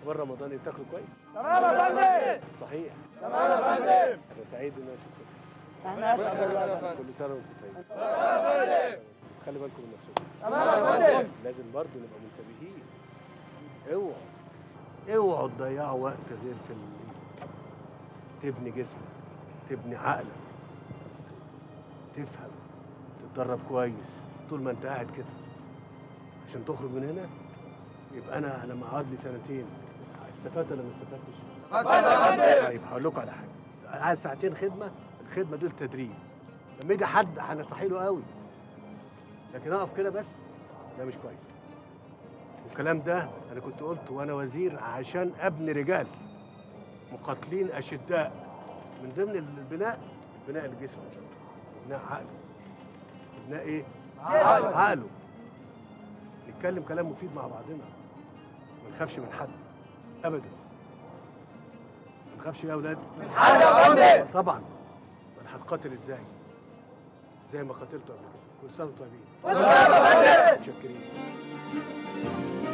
اخبار رمضان إيه؟ بتاكلوا كويس تمام يا فندم صحيح تمام يا فندم انا سعيد ان انا شفتكم احنا اسعد الله يا فندم كل سنه وانتم طيبين خلي بالكم من نفسكم تمام يا فندم لازم برضه نبقى منتبهين اوعوا اوعوا تضيعوا وقت غير في ال- تبني جسمك تبني عقلك تفهم تتدرب كويس طول ما انت قاعد كده عشان تخرج من هنا يبقى انا لما اقعد لي سنتين استفدت ولا ما استفدتش؟ طيب هقول لكم على حاجه قاعد ساعتين خدمه الخدمه دول تدريب لما يجي حد هنصحي له قوي لكن اقف كده بس ده مش كويس والكلام ده انا كنت قلته وانا وزير عشان ابني رجال مقاتلين اشداء من ضمن البناء بناء الجسم بناء عقله بناء ايه عقله, عقله. نتكلم كلام مفيد مع بعضنا ما نخافش من حد ابدا ما نخافش يا اولاد من حد يا فندم طبعا انا هتقاتل ازاي زي ما قاتلته قبل كده كل سنه وانتم طيبين تمام يا فندم متشكرين